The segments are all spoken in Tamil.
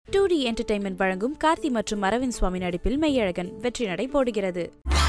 டூ டி என்டர்டைன்மெண்ட் வழங்கும் கார்த்தி மற்றும் அரவிந்த் சுவாமி நடிப்பில் மெய்யழகன் வெற்றி நடை போடுகிறது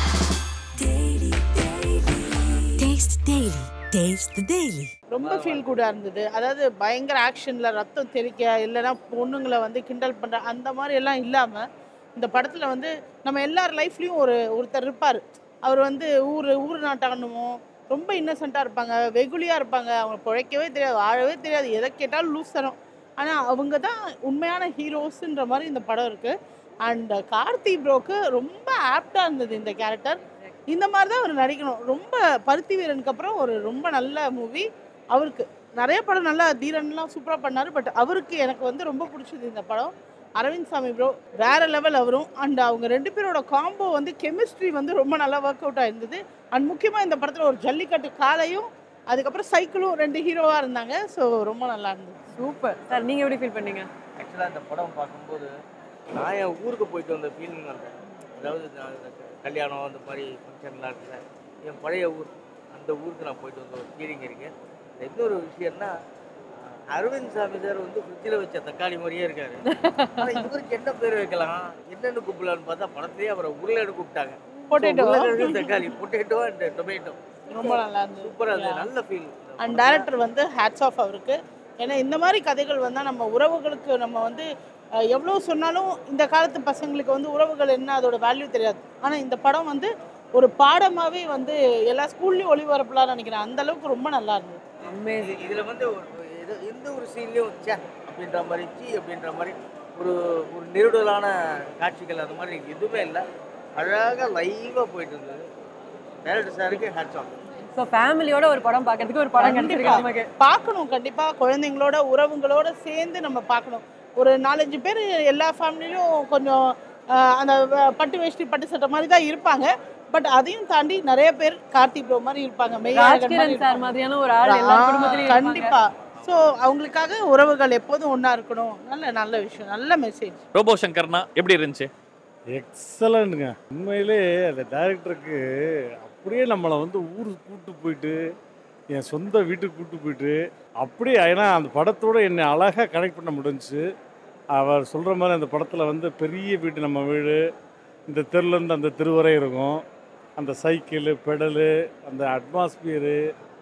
Taste the Daily. Taste the Daily. ரொம்ப ஃபீல் குட்டாக இருந்தது அதாவது பயங்கர ஆக்ஷனில் ரத்தம் தெறிக்க இல்லைன்னா பொண்ணுங்களை வந்து கிண்டல் பண்ணுற அந்த மாதிரி எல்லாம் இல்லாமல் இந்த படத்தில் வந்து நம்ம எல்லார் லைஃப்லேயும் ஒரு ஒருத்தர் இருப்பார் அவர் வந்து ஊர் ஊர் நாட்டானுமோ ரொம்ப இன்னசென்ட்டாக இருப்பாங்க வெகுளியாக இருப்பாங்க அவங்க பிழைக்கவே தெரியாது வாழவே தெரியாது எதை கேட்டாலும் லூஸ் தரும் ஆனால் அவங்க தான் உண்மையான ஹீரோஸுன்ற மாதிரி இந்த படம் இருக்குது அண்ட் கார்த்தி ப்ரோக்கு ரொம்ப ஆப்டாக இருந்தது இந்த கேரக்டர் இந்த மாதிரி தான் அவர் நடிக்கணும் ரொம்ப பருத்தி வீரனுக்கு அப்புறம் ஒரு ரொம்ப நல்ல மூவி அவருக்கு நிறைய படம் நல்லா தீரன்லாம் சூப்பராக பண்ணார் பட் அவருக்கு எனக்கு வந்து ரொம்ப பிடிச்சது இந்த படம் அரவிந்த் சாமி ப்ரோ வேற லெவல் அவரும் அண்ட் அவங்க ரெண்டு பேரோட காம்போ வந்து கெமிஸ்ட்ரி வந்து ரொம்ப நல்லா ஒர்க் அவுட் ஆயிருந்தது அண்ட் முக்கியமாக இந்த படத்தில் ஒரு ஜல்லிக்கட்டு காலையும் அதுக்கப்புறம் சைக்கிளும் ரெண்டு ஹீரோவாக இருந்தாங்க ஸோ ரொம்ப நல்லா இருந்தது சூப்பர் சார் நீங்க எப்படி ஃபீல் பண்ணீங்க ஆக்சுவலாக இந்த படம் பார்க்கும்போது நான் என் ஊருக்கு போயிட்டு வந்த ஃபீலிங் வந்தேன் அதாவது நான் இந்த கல்யாணம் அந்த மாதிரி ஃபங்க்ஷன்லாம் இருக்குல்ல என் பழைய ஊர் அந்த ஊருக்கு நான் போயிட்டு வந்த ஒரு ஃபீலிங் இருக்கு இன்னொரு விஷயம்னா அஹ், அரவிந்த் சாமி சார் வந்து ஃப்ரிட்ஜில் வச்ச தக்காளி மாதிரியே இருக்காரு ஆனா இவருக்கு என்ன பேர் வைக்கலாம் என்னென்னு கூப்பிடலான்னு பார்த்தா படத்துலேயே அவரை உருளைன்னு கூப்பிட்டாங்க Potato. So, உருளைக்கிழங்கு, தக்காளி பொட்டேட்டோ அண்ட் டொமேட்டோ ரொம்ப நல்லா இருந்தது சூப்பராக இருந்தது நல்ல ஃபீல் அண்ட் டேரக்டர் வந்து ஹேட்ஸ் ஆஃப் அவருக்கு ஏன்னா இந்த மாதிரி கதைகள் வந்தால் நம்ம உறவுகளுக்கு நம்ம வந்து அஹ், எவ்வளோ சொன்னாலும் இந்த காலத்து பசங்களுக்கு வந்து உறவுகள் என்ன அதோட வேல்யூ தெரியாது ஆனால் இந்த படம் வந்து ஒரு பாடமாகவே வந்து எல்லா ஸ்கூல்லையும் ஒளிபரப்பலாம்னு நினைக்கிறேன் அந்த அளவுக்கு ரொம்ப நல்லா இருந்தது அமேசிங் இதில் வந்து ஒரு எது- எந்த ஒரு சீன்லேயும் சே அப்படின்ற மாதிரி சீ அப்படின்ற மாதிரி ஒரு ஒரு நெருடலான காட்சிகள் அந்த மாதிரி எதுவுமே இல்லை அழகாக லைவாக போயிட்டு இருந்தது டேரக்டர் சாருக்கு ஹேட்ஸ் ஆஃப் ஸோ ஃபேமிலியோட ஒரு படம் பார்க்கறதுக்கு ஒரு படம் கிடைச்சிருக்கு நமக்கு பார்க்கணும் கண்டிப்பாக குழந்தைங்களோட உறவுங்களோட சேர்ந்து நம்ம பார்க்கணும் ஒரு நாலஞ்சு பேர் எல்லா ஃபேமிலியிலும் கொஞ்சம் அஹ், அந்த வ- பட்டு வேஷ்டி பட்டு சட்டை மாதிரி தான் இருப்பாங்க பட் அதையும் தாண்டி நிறைய பேர் கார்த்தி ப்ரோ மாதிரி இருப்பாங்க மெய்யழகன் மாதிரி ராஜ்கிரண் சார் இருப்பாங்க. மாதிரியான ஒரு ஆள் எல்லா ஆ, குடும்பத்திலையும் கண்டிப்பா ஸோ அவங்களுக்காக உறவுகள் எப்போதும் ஒண்ணா இருக்கணும் நல்ல நல்ல விஷயம் நல்ல மெசேஜ் ரோபோ சங்கர்னா எப்படி இருந்துச்சு எக்ஸலண்ட்டுங்க உண்மையிலே அந்த டைரக்டருக்கு அப்படியே நம்மளை வந்து ஊருக்கு கூட்டு போயிட்டு என் சொந்த வீட்டுக்கு கூட்டு போயிட்டு அப்படியே ஏன்னா அந்த படத்தோட என்னை அழகாக கனெக்ட் பண்ண முடிஞ்சுச்சு அவர் சொல்கிற மாதிரி அந்த படத்தில் வந்து பெரிய வீடு நம்ம வீடு இந்த தெருலேருந்து அந்த தெருவரை இருக்கும் அந்த சைக்கிள் பெடலு அந்த அட்மாஸ்பியரு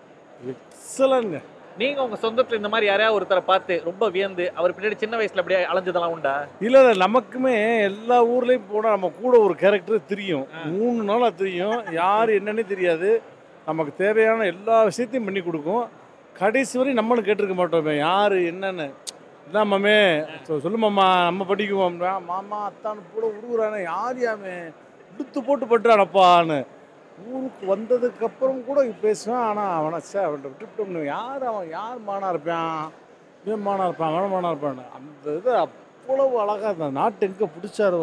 எக்ஸலண்ட்ங்க நீங்க உங்க சொந்தத்துல இந்த மாதிரி யாரையா ஒருத்தரை பார்த்து ரொம்ப வியந்து அவர் பின்னாடி சின்ன வயசுல அப்படியே அலைஞ்சதெல்லாம் உண்டா இல்லை இல்லை நமக்குமே எல்லா ஊர்லேயும் போனால் நம்ம கூட ஒரு கேரக்டர் தெரியும் மூணு நாளாக தெரியும் யார் என்னன்னே தெரியாது நமக்கு தேவையான எல்லா விஷயத்தையும் பண்ணி கொடுக்கும் கடைசி வரையும் நம்மளும் கேட்டிருக்க மாட்டோமே யார் என்னன்னு இதான் மாமே சொ- சொல்லு மாமா நம்ம படிக்குவோம் மாமா அத்தான்னு கூட உருகுறானே யார் யாமே எடுத்து போட்டு பட்டுறானப்பான்னு ஊருக்கு வந்ததுக்கு அப்புறம் கூட பேசுவேன் ஆனால் அவனை சார் அவன்கிட்ட விட்டுவிட்டோம்னு யார் அவன் யார் மானா இருப்பான் இவன் மானா இருப்பான் அவன் மானா இருப்பான் அந்த இது அவ்வளவு அழகாக அந்த நாட்டு எங்கே பிடிச்சாரோ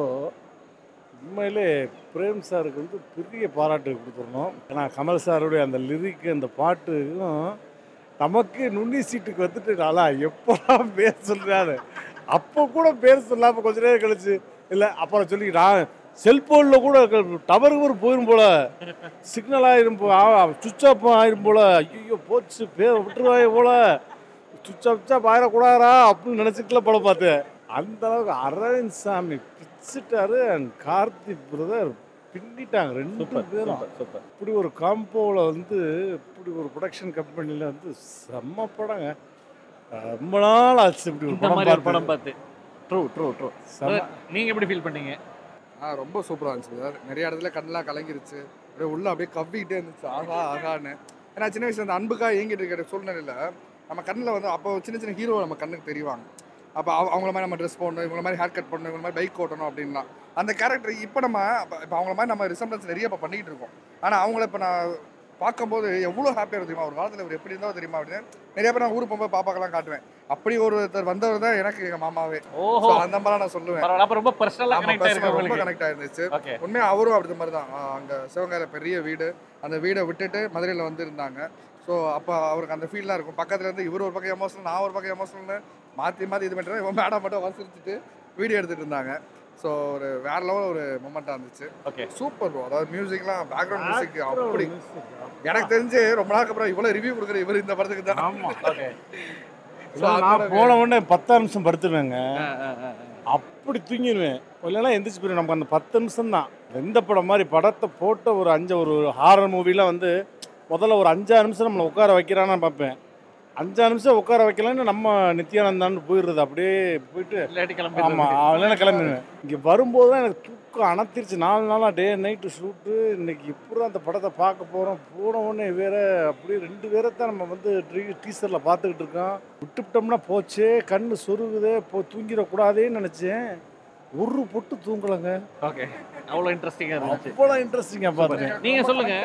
உண்மையிலே பிரேம் சாருக்கு வந்து பெரிய பாராட்டு கொடுத்துடணும் ஏன்னா கமல் சாருடைய அந்த லிரிக்கு அந்த பாட்டுக்கும் நமக்கு நுண்ணி சீட்டுக்கு வந்துட்டு நாளா எப்போ பேர் சொல்கிறாரு அப்போ கூட பேர் சொல்லாமல் கொஞ்ச நேரம் கழிச்சு இல்லை அப்புறம் சொல்லி நான் செல்ஃபோனில் கூட டவருக்கு ஒரு போயிடும் போல சிக்னல் ஆயிரும் போ சுவிட்ச் ஆஃப் ஆயிரும் போல ஐயோ போச்சு பேர் விட்டுருவாங்க போல சுவிட்ச் ஆஃப் சுவிட்ச் ஆயிடக்கூடாதா அப்படின்னு நினச்சிட்டுல படம் பார்த்தேன் அந்த அளவுக்கு அரவிந்த் சாமி பிச்சுட்டாரு அண்ட் கார்த்திக் பிரதர் பின்னிட்டாங்க ரெண்டு பேரும் சூப்பர் இப்படி ஒரு காம்போவில் வந்து இப்படி ஒரு ப்ரொடக்ஷன் கம்பெனியில் வந்து செம்ம படங்க ரொம்ப நாள் ஆச்சு இப்படி ஒரு இந்த படம் மாதிரி ஒரு பார்த்து. படம் பார்த்து ட்ரூ ட்ரூ ட்ரூ செம்ம நீங்க எப்படி ஃபீல் பண்ணீங்க ஆ ரொம்ப சூப்பராக இருந்துச்சு சார் நிறைய இடத்துல கண்ணெலாம் கலங்கிருச்சு அப்படியே உள்ள அப்படியே கவ்விக்கிட்டே இருந்துச்சு ஆகா ஆகான்னு ஏன்னா சின்ன வயசுல அந்த அன்புக்காக ஏங்கிட்டு இருக்கிற சூழ்நிலையில் நம்ம கண்ணில் வந்து அப்போ சின்ன சின்ன ஹீரோ நம்ம கண்ணுக்கு தெரிவாங்க அப்போ அவங்கள மாதிரி நம்ம ட்ரெஸ் போடணும் இவங்கள மாதிரி ஹேர் கட் பண்ணணும் இவங்கள மாதிரி பைக் ஓட்டணும் அப்படின்லாம் அந்த கேரக்டர் இப்போ நம்ம இப்போ அவங்கள மாதிரி நம்ம ரிசம்பளன்ஸ் நிறைய இப்போ பண்ணிக்கிட்டு இருக்கோம் ஆனால் அவங்கள இப்போ நான் பார்க்கும்போது எவ்வளோ ஹாப்பியாக இருக்கும் தெரியுமா ஒரு காலத்தில் இவர் எப்படி இருந்தாலும் தெரியுமா அப்படின்னு நிறைய பேர் நான் ஊருக்கு போகும்போது பாப்பாக்கெல்லாம் காட்டுவேன் அப்படி ஒருத்தர் வந்தவர் தான் எனக்கு எங்கள் மாமாவே ஓஹோ So, அந்த மாதிரி நான் சொல்லுவேன் பரவாயில்ல அப்ப ரொம்ப பர்சனலா ஆமா, கனெக்ட் personal ஆயிருக்கு ரொம்ப உங்களுக்கு கனெக்ட் ஆயிருந்துச்சு ஓகே உண்மையாக அவரும் அப்படி மாதிரி தான் அங்கே சிவகாயில பெரிய வீடு அந்த வீடை விட்டுட்டு மதுரையில் வந்து இருந்தாங்க ஸோ அப்போ அவருக்கு அந்த ஃபீல்லாம் இருக்கும் பக்கத்துல இருந்து இவர் ஒரு பக்கம் எமோஷனல் நான் ஒரு பக்கம் எமோஷனல்னு மாற்றி மாற்றி இது பண்ணுறேன் இவன் மேடம் மட்டும் வசூலிச்சுட்டு வீடியோ எடுத்துட்டு இருந்தாங்க ஸோ ஒரு வேற லெவல் ஒரு மூமெண்ட்டாக இருந்துச்சு ஓகே சூப்பர் ப்ரோ அதாவது மியூசிக்லாம் பேக்ரவுண்ட் மியூசிக் அப்படி எனக்கு தெரிஞ்சு ரொம்ப நாளுக்கு அப்புறம் இவ்வளோ ரிவ்யூ கொடுக்குற இவர் இந்த படத்துக்கு தான் ஆமாம் ஓகே So, நான் அதனால போன உடனே பத்தாறு நிமிஷம் படுத்துருவேங்க அப்படி தூங்கிடுவேன் இல்லைன்னா எந்திரிச்சு போயிடும் நமக்கு அந்த பத்து நிமிஷம் தான் எந்த படம் மாதிரி படத்தை போட்ட ஒரு அஞ்சு ஒரு ஹாரர் மூவிலாம் வந்து முதல்ல ஒரு அஞ்சாறு நிமிஷம் நம்மளை உட்கார வைக்கிறான்னு பார்ப்பேன் அஞ்சாறு நிமிஷம் உட்கார வைக்கலன்னு நம்ம நித்யானந்தான்னு போயிடுறது அப்படியே போயிட்டு இல்லாட்டி கிளம்பி ஆமாம் இல்லைன்னா கிளம்பிடுவேன் இங்கே வரும்போது தான் எனக்கு தூக்கம் அணத்திருச்சு நாலு நாளாக டே நைட்டு ஷூட்டு இன்னைக்கு எப்படி அந்த படத்தை பார்க்க போகிறோம் போன உடனே வேற அப்படியே ரெண்டு பேரை தான் நம்ம வந்து டீசரில் பார்த்துக்கிட்டு இருக்கோம் விட்டுவிட்டோம்னா போச்சே கண்ணு சொருகுதே போ தூங்கிடக்கூடாதேன்னு நினச்சேன் ஒரு பொட்டு தூங்கலைங்க ஓகே அவ்வளோ இன்ட்ரெஸ்டிங்காக இருந்துச்சு அவ்வளோ இன்ட்ரெஸ்டிங்காக பார்த்தேன் நீங்க சொல்லுங்க.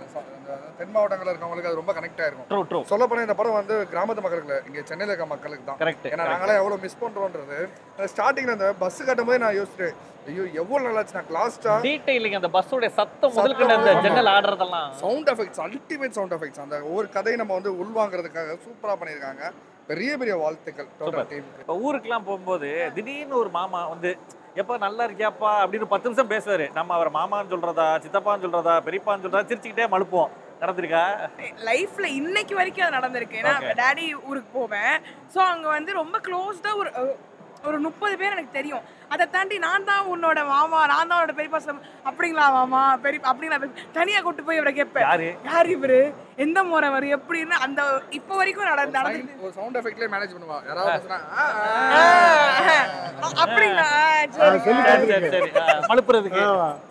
தென் மாவட்டங்களில் இருக்கவங்களுக்கு அது ரொம்ப கனெக்ட் ஆயிருக்கும் ட்ரூ ட்ரூ சொல்ல போனால் இந்த படம் வந்து கிராமத்து மக்களுக்கு இல்லை இங்கே சென்னையில் இருக்க மக்களுக்கு தான் கரெக்ட் ஏன்னா நாங்களே எவ்வளோ மிஸ் பண்ணுறோன்றது ஸ்டார்டிங்கில் அந்த பஸ் கட்டும் போது நான் யோசிச்சேன் ஐயோ எவ்வளோ நல்லாச்சு நான் கிளாஸ்டா டீடைலிங் அந்த பஸ்ஸோட சத்தம் முதல் கொண்டு அந்த சத்தம். ஜன்னல் ஆடுறதெல்லாம் sound effects ultimate sound effects அந்த ஒவ்வொரு கதையை நம்ம வந்து உள்வாங்கிறதுக்காக சூப்பராக பண்ணியிருக்காங்க பெரிய பெரிய வாழ்த்துக்கள் டோட்டல் Super. டீமுக்கு இப்போ ஊருக்குலாம் போகும்போது திடீர்னு ஒரு மாமா வந்து எப்போ நல்லா இருக்கியாப்பா அப்படின்னு பத்து நிமிஷம் பேசுவாரு நம்ம அவரை மாமான்னு சொல்றதா சித்தப்பான்னு சொல்றதா பெரியப்பான்னு சொல்றதா சிரிச்சுக்கிட்டே மழுப்போம் நடந்திருக்கா லைஃப்ல இன்னைக்கு வரைக்கும் அது நடந்திருக்கு ஏன்னா Okay. டாடி ஊருக்கு போவேன் ஸோ அங்க வந்து ரொம்ப க்ளோஸ்டா ஒரு அஹ், ஒரு முப்பது பேர் எனக்கு தெரியும் அதை தாண்டி நான் தான் உன்னோட மாமா நான் தான் உன்னோட பெரியப்பா சொல் அப்படிங்களா மாமா பெரிய அப்படிங்களா பெரிய- தனியா கூட்டு போய் இவரை கேட்பேன் யாரு யார் இவரு எந்த முறை வரு எப்படின்னு அந்த இப்போ வரைக்கும் நடந்து நடந்து ஒரு சவுண்ட் எஃபெக்ட்லேயே மேனேஜ் பண்ணுவா யாராவது பேசுனா, ஆ, ஆ, ஆ. அப்படிங்களா ஆ, சரி சொல்லி சரி சரி சரி ஆ, மழுப்புறதுக்கு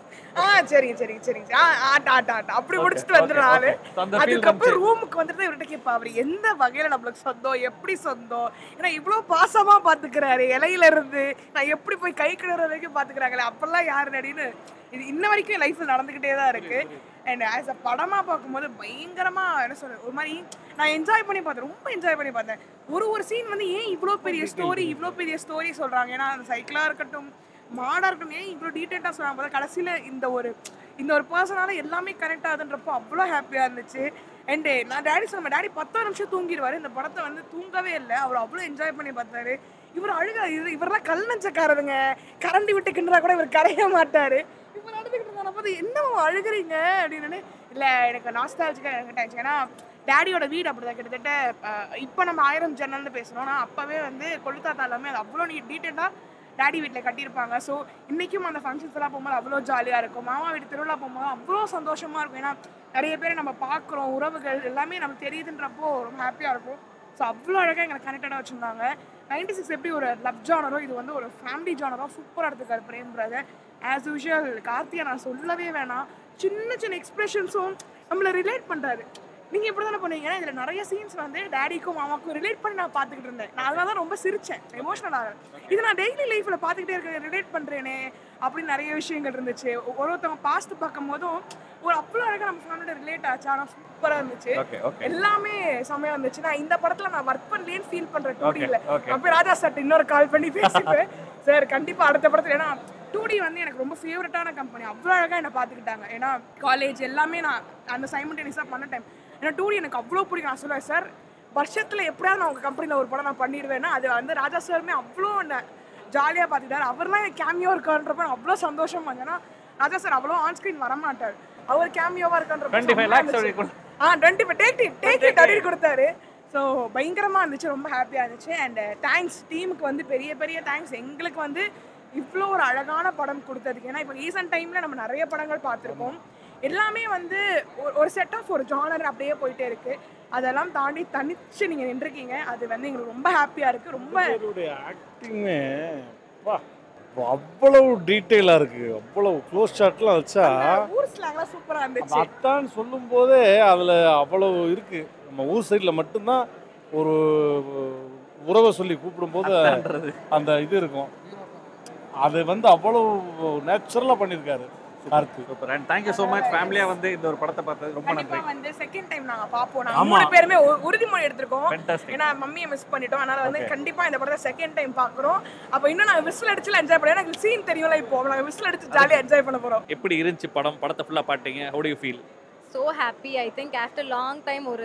ஆ சரிங்க சரிங்க சரிங்க ஆ ஆட்டா ஆட்டா ஆட்டா அப்படி Okay, முடிச்சுட்டு வந்துடுற okay, ஆளு okay. So, அந்த feel அதுக்கப்புறம் வந்துச்சு. ரூமுக்கு வந்துட்டு இவர்கிட்ட கேட்பா அவர் எந்த வகையில நம்மளுக்கு சொந்தம் எப்படி சொந்தம் ஏன்னா இவ்வளோ பாசமா பாத்துக்கிறாரு இலையில இருந்து நான் எப்படி போய் கை கிடற வரைக்கும் பாத்துக்கிறாங்களே அப்பெல்லாம் யாரு நடின்னு இது இன்ன வரைக்கும் என் லைஃப்ல நடந்துகிட்டே தான் இருக்கு அண்ட் ஆஸ் அ படமா பார்க்கும்போது பயங்கரமா என்ன சொல்றது ஒரு மாதிரி நான் என்ஜாய் பண்ணி பார்த்தேன் ரொம்ப என்ஜாய் பண்ணி பார்த்தேன் ஒரு ஒரு சீன் வந்து ஏன் இவ்வளோ பெரிய ஸ்டோரி இவ்வளோ பெரிய ஸ்டோரி சொல்றாங்க ஏன்னா அந்த சைக்கிளா இருக்கட்டும் மாடா இருக்கட்டும் ஏன் இவ்வளோ டீட்டெயிலாக சொல்றாங்க பார்த்தா கடைசியில இந்த ஒரு இந்த ஒரு பர்சனால எல்லாமே கனெக்ட் ஆகுதுன்றப்போ அவ்வளோ ஹாப்பியாக இருந்துச்சு அண்டு நான் டேடி சொன்ன டேடி பத்து நிமிஷம் தூங்கிடுவார் இந்த படத்தை வந்து தூங்கவே இல்லை அவர் அவ்வளோ என்ஜாய் பண்ணி பார்த்தாரு இவர் அழுகா இது இவரெல்லாம் கல் நஞ்சக்காரருங்க கரண்டி விட்டு கிண்டுறா கூட இவர் கரைய மாட்டாரு இவர் அழுதுகிட்டு இருந்தா பார்த்து என்ன அழுகுறீங்க அப்படின்னு இல்லை எனக்கு நாஸ்டாலஜிக்காக எனக்கு ஆயிடுச்சு ஏன்னா டேடியோட வீடு அப்படிதான் கிட்டத்தட்ட இப்போ நம்ம ஆயிரம் ஜன்னல்னு பேசுகிறோம் ஆனால் அப்போவே வந்து கொளுத்தாத்தா எல்லாமே அது அவ்வளோ நீ டீட்டெயிலாக டேடி வீட்டில் கட்டியிருப்பாங்க ஸோ இன்றைக்கும் அந்த ஃபங்க்ஷன்ஸ் எல்லாம் போகும்போது அவ்வளோ ஜாலியாக இருக்கும் மாமா வீட்டு திருவிழா போகும்போது அவ்வளோ சந்தோஷமாக இருக்கும் ஏன்னா நிறைய பேரை நம்ம பார்க்குறோம் உறவுகள் எல்லாமே நமக்கு தெரியுதுன்றப்போ ரொம்ப ஹாப்பியாக இருக்கும் ஸோ அவ்வளோ அழகாக எங்களை கனெக்டடாக வச்சுருந்தாங்க நைன்டி சிக்ஸ் எப்படி ஒரு லவ் ஜானரோ இது வந்து ஒரு ஃபேமிலி ஜானரோ சூப்பராக எடுத்துக்காரு பிரேம் பிரதர் ஆஸ் யூஷுவல் கார்த்தியா நான் சொல்லவே வேணாம் சின்ன சின்ன எக்ஸ்பிரஷன்ஸும் நம்மளை ரிலேட் பண்ணுறாரு நீங்கள் இப்படி தானே பண்ணுவீங்க ஏன்னா இதில் நிறைய சீன்ஸ் வந்து டேடிக்கும் மாமாக்கும் ரிலேட் பண்ணி நான் பார்த்துக்கிட்டு இருந்தேன் நான் அதனால தான் ரொம்ப சிரிச்சேன் எமோஷனல் ஆகிறேன் இது நான் டெய்லி லைஃப்பில் பார்த்துக்கிட்டே இருக்க ரிலேட் பண்ணுறேனே அப்படின்னு நிறைய விஷயங்கள் இருந்துச்சு ஒரு ஒருத்தவங்க பாஸ்ட் பார்க்கும் போதும் ஒரு அவ்வளோ அழகாக நம்ம ஃபேமிலியோட ரிலேட் ஆச்சு ஆனால் சூப்பராக இருந்துச்சு ஓகே ஓகே எல்லாமே செம்மையா இருந்துச்சு நான் இந்த படத்துல நான் ஒர்க் பண்ணலேன்னு ஃபீல் பண்றேன் டூ Okay, டில okay. அப்போ ராஜா சார் இன்னொரு கால் பண்ணி பேசிப்பேன் சார் கண்டிப்பா அடுத்த படத்துல ஏன்னா டூ டி வந்து எனக்கு ரொம்ப ஃபேவரட்டான கம்பெனி அவ்வளோ அழகா என்னை பார்த்துக்கிட்டாங்க ஏன்னா காலேஜ் எல்லாமே நான் அந்த சைமல்டேனியஸாக பண்ண டைம் ஏன்னா டூ டி எனக்கு அவ்வளோ பிடிக்கும் நான் சொல்லுவேன் சார் வருஷத்துல எப்படியாவது நான் உங்க கம்பெனியில் ஒரு படம் நான் பண்ணிடுவேன்னா அது வந்து ராஜா சாருமே அவ்வளோ ஜாலியாக பார்த்துக்கிட்டாரு அவர்லாம் கேமியோ இருக்கான்றப்ப நான் அவ்வளோ சந்தோஷமா இருந்தேன் ஏன்னா ராஜா சார் அவ்வளோ ஆன் ஸ்க்ரீன் வர மாட்டார் அவர் கேமியோவா இருக்கான்றப்ப டுவெண்ட்டி ஃபைவ் செம்மையா லேக்ஸ் இருந்துச்சு. ஆ twenty five take it take it அப்படின்னு கொடுத்தாரு ஸோ பயங்கரமாக இருந்துச்சு ரொம்ப ஹாப்பியாக இருந்துச்சு அண்ட் தேங்க்ஸ் டீமுக்கு வந்து பெரிய பெரிய தேங்க்ஸ் எங்களுக்கு வந்து இவ்வளோ ஒரு அழகான படம் கொடுத்ததுக்கு ஏன்னா இப்போ ரீசெண்ட் டைமில் நம்ம நிறைய படங்கள் பார்த்துருக்கோம் எல்லாமே வந்து ஒரு- ஒரு செட் ஆஃப் ஒரு ஜானர் அப்படியே போயிட்டே இருக்கு அதெல்லாம் தாண்டி தனிச்சு நீங்கள் நின்றுருக்கீங்க அது வந்து எங்களுக்கு ரொம்ப ஹாப்பியாக இருக்குது ரொம்ப இவருடைய ஆக்டிங்கே வா அவ்வளவு டீட்டெயிலாக இருக்கு அவ்வளவு க்ளோஸ் ஷாட்லாம் வச்சா அந்த ஊர் ஸ்லாங்லாம் சூப்பராக இருந்துச்சு அத்தான் சொல்லும் போதே அதில் அவ்வளவு இருக்கு நம்ம ஊர் சைடில் மட்டும்தான் ஒரு உறவை சொல்லி கூப்பிடும்போது அதான்றது. அந்த இது இருக்கும் அது வந்து அவ்வளவு நேச்சுரலாக பண்ணியிருக்காரு Karthi super and thank you so much ஃபேமிலியாக வந்து இந்த ஒரு படத்தை பார்த்தது ரொம்ப நன்றி கண்டிப்பா வந்து செகண்ட் டைம் நாங்க பாப்போம் நாங்க ஆமா. மூணு பேருமே உ- உறுதிமொழி எடுத்திருக்கோம் Fantastic. ஏன்னா மம்மியை மிஸ் பண்ணிட்டோம் அதனால வந்து Okay. கண்டிப்பா இந்த படத்தை செகண்ட் டைம் பாக்குறோம் அப்ப இன்னும் நாங்க விசில் அடிச்சுல என்ஜாய் பண்ணோம் எனக்கு சீன் தெரியும்ல இப்போ நாங்க விசில் அடிச்சு ஜாலியா என்ஜாய் பண்ண போறோம் எப்படி இருந்துச்சு படம் படத்தை ஃபுல்லாக பாட்டீங்க how do you feel so happy I think after long time ஒரு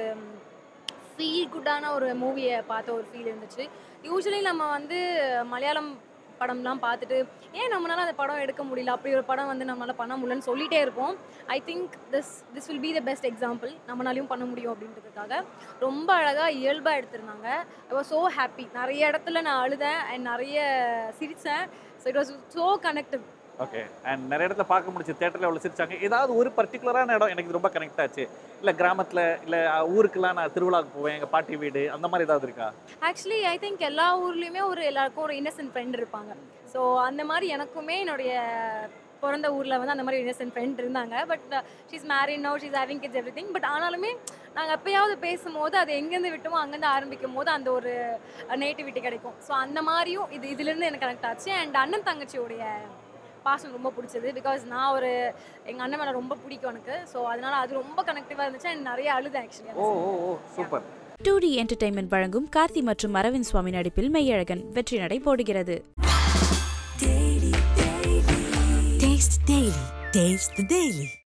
ஃபீல் குட்டான ஒரு மூவியை பார்த்த ஒரு ஃபீல் இருந்துச்சு யூஸ்வலி நம்ம வந்து மலையாளம் படம்லாம் பார்த்துட்டு ஏன் நம்மளால அந்த படம் எடுக்க முடியல அப்படி ஒரு படம் வந்து நம்மளால பண்ண முடியலன்னு சொல்லிட்டே இருப்போம் I think this this will be the best example நம்மளாலையும் பண்ண முடியும் அப்படின்றதுக்காக ரொம்ப அழகாக இயல்பாக எடுத்திருந்தாங்க ஐ வாஸ் ஸோ ஹாப்பி நிறைய இடத்துல நான் அழுதேன் அண்ட் நிறைய சிரித்தேன் so it was so connective okay and நிறைய இடத்துல பார்க்க முடிச்சு தேட்டரில் எவ்வளோ சிரிச்சாங்க ஏதாவது ஒரு பர்டிகுலரான இடம் எனக்கு இது ரொம்ப கனெக்ட் ஆச்சு இல்லை கிராமத்தில் இல்லை ஊருக்கெல்லாம் நான் திருவிழாவுக்கு போவேன் எங்கள் பாட்டி வீடு அந்த மாதிரி ஏதாவது இருக்கா ஆக்சுவலி ஐ திங்க் எல்லா ஊர்லேயுமே ஒரு எல்லாருக்கும் ஒரு இன்னசென்ட் ஃப்ரெண்ட் இருப்பாங்க ஸோ அந்த மாதிரி எனக்குமே என்னுடைய பிறந்த ஊரில் வந்து அந்த மாதிரி இன்னசென்ட் ஃப்ரெண்ட் இருந்தாங்க but she's married no she's having kids everything but ஆனாலுமே நாங்கள் எப்பயாவது பேசும்போது அது எங்கேருந்து விட்டோமோ அங்கேருந்து ஆரம்பிக்கும் போது அந்த ஒரு நேட்டிவிட்டி கிடைக்கும் ஸோ அந்த மாதிரியும் இது இதுலேருந்து எனக்கு கனெக்ட் ஆச்சு அண்ட் அண்ணன் தங்கச்சியோடைய பாசம் ரொம்ப பிடிச்சது பிகாஸ் நான் ஒரு எங்கள் அண்ணன் மேலே ரொம்ப பிடிக்கும் எனக்கு ஸோ அதனால அது ரொம்ப கனெக்டிவாக இருந்துச்சு அண்ட் நிறைய அழுதேன் actually oh oh oh super two D entertainment வழங்கும் கார்த்தி மற்றும் அரவிந்த் சுவாமி நடிப்பில் மெய்யழகன் வெற்றி நடை போடுகிறது Taste the Daily. Taste the Daily.